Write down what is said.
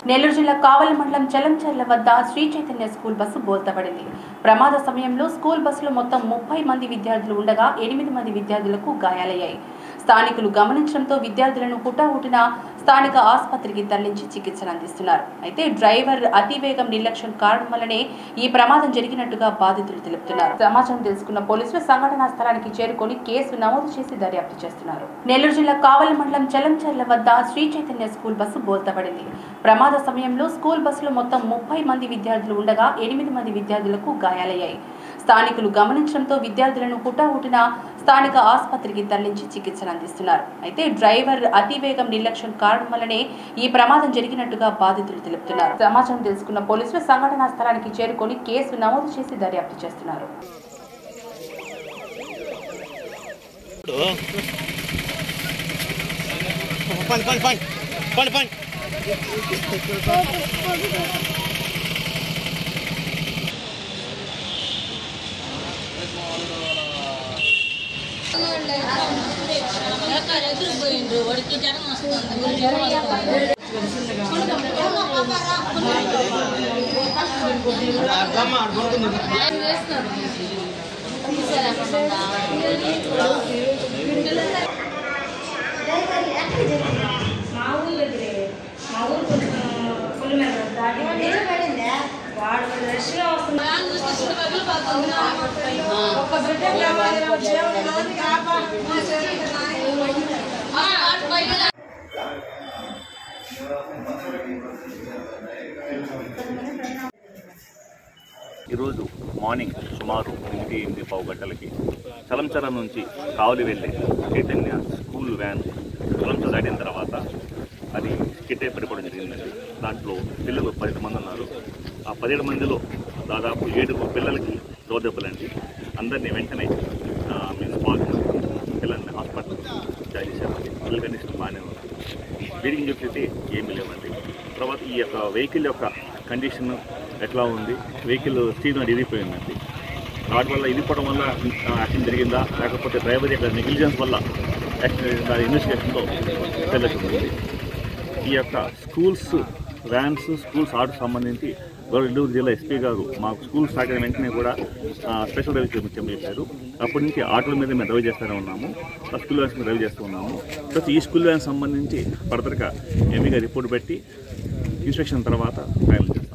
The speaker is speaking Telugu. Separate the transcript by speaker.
Speaker 1: నెల్లూరు జిల్లా కావలి మండలం చలంచర్ల వద్ద శ్రీ చైతన్య స్కూల్ బస్సు బోల్తపడింది ప్రమాద సమయంలో స్కూల్ బస్సులో మొత్తం ముప్పై మంది విద్యార్థులు ఉండగా ఎనిమిది మంది విద్యార్థులకు గాయాలయ్యాయి స్థానికులు గమనించడంతో విద్యార్థులను హుటాహుటిన స్థానిక ఆసుపత్రికి తరలించి చికిత్సలు అందిస్తున్నారు అయితే డ్రైవర్ అతివేగం నిర్లక్ష్యం కారణం వల్లనే ఈ ప్రమాదం జరిగినట్టుగా బాధితులు తెలుపుతున్నారు సమాచారం తెలుసుకున్న పోలీసులు సంఘటనా స్థలానికి చేరుకొని కేసు నమోదు చేసి దర్యాప్తు చేస్తున్నారు నెల్లూరు జిల్లా కావలి మండలం చలంచర్ల వద్ద శ్రీ చైతన్య స్కూల్ బస్సు బోల్తపడింది ప్రమాద సమయంలో స్కూల్ బస్సులో మొత్తం ముప్పై మంది విద్యార్థులు ఉండగా ఎనిమిది మంది విద్యార్థులకు గాయాలయ్యాయి స్థానికులు గమనించడంతో విద్యార్థులను హుటాహుటిన స్థానిక ఆసుపత్రికి తరలించి చికిత్సలు అందిస్తున్నారు అయితే డ్రైవర్ అతివేగం నిర్లక్ష్యం కారణం వల్లనే ఈ ప్రమాదం జరిగినట్టుగా బాధితులు తెలుపుతున్నారు సమాచారం తెలుసుకున్న పోలీసులు సంఘటనా స్థలానికి చేరుకొని కేసు నమోదు చేసి దర్యాప్తు చేస్తున్నారు
Speaker 2: పండి పండి పండి పండి పండి
Speaker 3: ఎదురు పోయిండ్రు వాడికి జనం వస్తుంది జనం వస్తుంది
Speaker 4: మా ఊరు దగ్గరే మా ఊరు కొంచెం పుల్ల మీద దాటి వాడు రష్గా వస్తుంది ఒక్క బిడ్డ
Speaker 5: ఈరోజు మార్నింగ్ సుమారు ఎనిమిది ఎనిమిది పావు గంటలకి చలంచర నుంచి కావలి వెళ్ళే చైతన్య స్కూల్ వ్యాన్ చలంచర దాటిన తర్వాత అది కిట్టే పడిపోవడం జరిగిందండి దాంట్లో పిల్లలు పదిహేడు మంది ఉన్నారు ఆ పదిహేడు మందిలో దాదాపు ఏడుగురు పిల్లలకి దోదెబ్బలండి అందరినీ వెంటనే ఆ, మేము స్పాట్ పిల్లల్ని హాస్పిటల్ జాయిన్ చేశామండి పిల్లల కండిషన్ బాగానే ఉంది బ్లీడింగ్ చూపితే ఏమీ లేవండి తర్వాత ఈ యొక్క వెహికల్ యొక్క కండిషన్ ఎట్లా ఉంది వెహికల్ స్టీల్ ఇరిగిపోయిందండి వాటి వల్ల ఇరిగిపోవడం వల్ల యాక్సిడెంట్ జరిగిందా లేకపోతే డ్రైవర్ యొక్క నెగ్లిజెన్స్ వల్ల యాక్సిడెంట్ జరిగిందా ఇన్వెస్టిగేషన్లో తెలుస్తుంది ఈ యొక్క స్కూల్స్ వ్యాన్స్ స్కూల్స్ ఆటో సంబంధించి నెల్లూరు జిల్లా ఎస్పీ గారు మాకు స్కూల్ స్టార్ట్ అయిన వెంటనే కూడా ఆ, స్పెషల్ డ్రైవ్ చేయమని చెప్పారు అప్పటి నుంచి ఆటోల మీద మేము డ్రైవ్ చేస్తూనే ఉన్నాము ఆ స్కూల్ వ్యాన్స్ మీద డ్రైవ్ చేస్తూ ఉన్నాము ప్లస్ ఈ స్కూల్ వ్యాన్ సంబంధించి ఫర్దర్గా ఎంపీగా రిపోర్ట్ పెట్టి ఇన్స్పెక్షన్ తర్వాత ఫైనల్ చేస్తాం